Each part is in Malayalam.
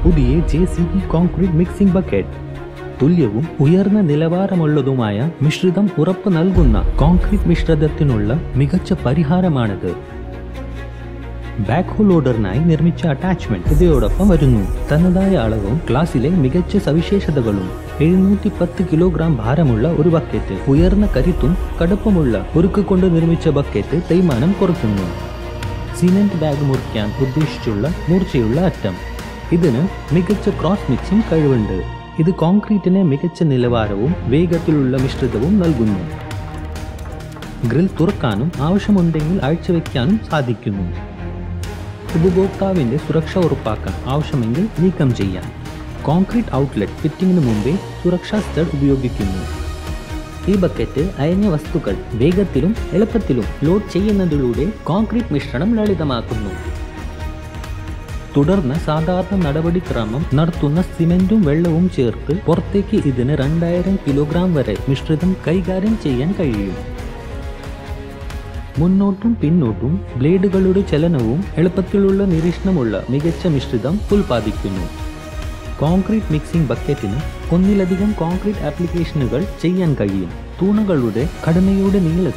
പുതിയ J C B concrete mixing bucket തുല്യവും ഉയർന്ന നിലവാരമുള്ളതുമായ മിശ്രിതം ഉറപ്പു നൽകുന്ന കോൺക്രീറ്റ് മിശ്രിതത്തിനുള്ള മികച്ച പരിഹാരമാണിത് ബാക്ക് ഹോൾ ലോഡറിനായി നിർമ്മിച്ച അറ്റാച്ച്മെന്റ് ഇവയോടൊപ്പം വരുന്നു തനതായ അളവും ക്ലാസ്സിലെ മികച്ച സവിശേഷതകളും എഴുന്നൂറ്റി പത്ത് കിലോഗ്രാം ഭാരമുള്ള ഒരു ബക്കറ്റ് ഉയർന്ന കരുത്തും കടുപ്പമുള്ള ഉരുക്ക് കൊണ്ട് നിർമ്മിച്ച ബക്കറ്റ് തേയ്മാനം കുറയ്ക്കുന്നു സിമെന്റ് ബാഗ് മുറിക്കാൻ ഉദ്ദേശിച്ചുള്ള മൂർച്ചയുള്ള അറ്റം ഇതിന് മികച്ച ക്രോസ് മിക്സിംഗ് കഴിവുണ്ട് ഇത് കോൺക്രീറ്റിന് മികച്ച നിലവാരവും വേഗത്തിലുള്ള മിശ്രിതവും നൽകുന്നു ഗ്രിൽ തുറക്കാനും ആവശ്യമുണ്ടെങ്കിൽ അഴിച്ചുവെക്കാനും സാധിക്കുന്നു ഉപഭോക്താവിന്റെ സുരക്ഷ ഉറപ്പാക്കാൻ ആവശ്യമെങ്കിൽ നീക്കം ചെയ്യാം കോൺക്രീറ്റ് ഔട്ട്ലെറ്റ് ഫിറ്റിംഗിന് മുമ്പേ സുരക്ഷാ സ്റ്റഡ് ഉപയോഗിക്കുന്നു ഈ ബക്കറ്റ് അയഞ്ഞ വസ്തുക്കൾ വേഗത്തിലും എളുപ്പത്തിലും ലോഡ് ചെയ്യുന്നതിലൂടെ കോൺക്രീറ്റ് മിശ്രണം ലളിതമാക്കുന്നു തുടർന്ന് സാധാരണ നടപടിക്രമം നടത്തുന്ന സിമെന്റും വെള്ളവും ചേർത്ത് പുറത്തേക്ക് ഇതിന് രണ്ടായിരം കിലോഗ്രാം വരെ മിശ്രിതം കൈകാര്യം ചെയ്യാൻ കഴിയും മുന്നോട്ടും പിന്നോട്ടും ബ്ലേഡുകളുടെ ചലനവും എളുപ്പത്തിലുള്ള നിരീക്ഷണമുള്ള മികച്ച മിശ്രിതം ഉൽപ്പാദിക്കുന്നു കോൺക്രീറ്റ് മിക്സിംഗ് ബക്കറ്റിന് ഒന്നിലധികം കോൺക്രീറ്റ് ആപ്ലിക്കേഷനുകൾ ചെയ്യാൻ കഴിയും തൂണുകളുടെ ഘടനയുടെ നീള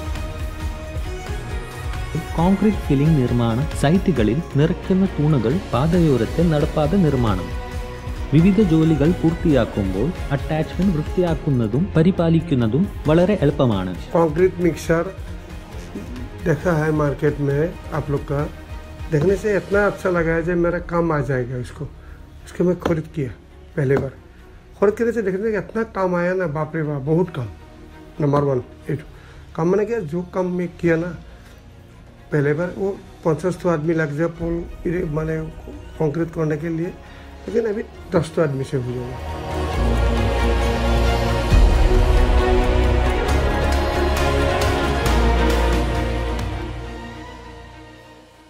കോൺക്രീറ്റ് ഫില്ലിംഗ് നിർമ്മാണ സൈറ്റുകളിൽ നിറയ്ക്കുന്ന തൂണുകൾ പാതയോരത്തെ നടപ്പാത നിർമ്മാണം വിവിധ ജോലികൾ പൂർത്തിയാക്കുമ്പോൾ അറ്റാച്ച്മെന്റ് വൃത്തിയാക്കുന്നതും പരിപാലിക്കുന്നതും വളരെ എളുപ്പമാണ് कंक्रीट मिक्सर देखा है मार्केट में आप लोग का देखने से इतना अच्छा लगा है जो मेरा काम आ जाएगा उसको उसको मैं खरीद किया पहले बार खरीद करने से देखने से इतना काम आया ना बाप रे बाप बहुत कम नंबर वन एट काम मैंने किया जो काम मैं किया ना पहले बार वो पचास तो आदमी लग जाए पुल मैंने कंक्रीट करने के लिए लेकिन अभी दस तो आदमी से हो जाएगा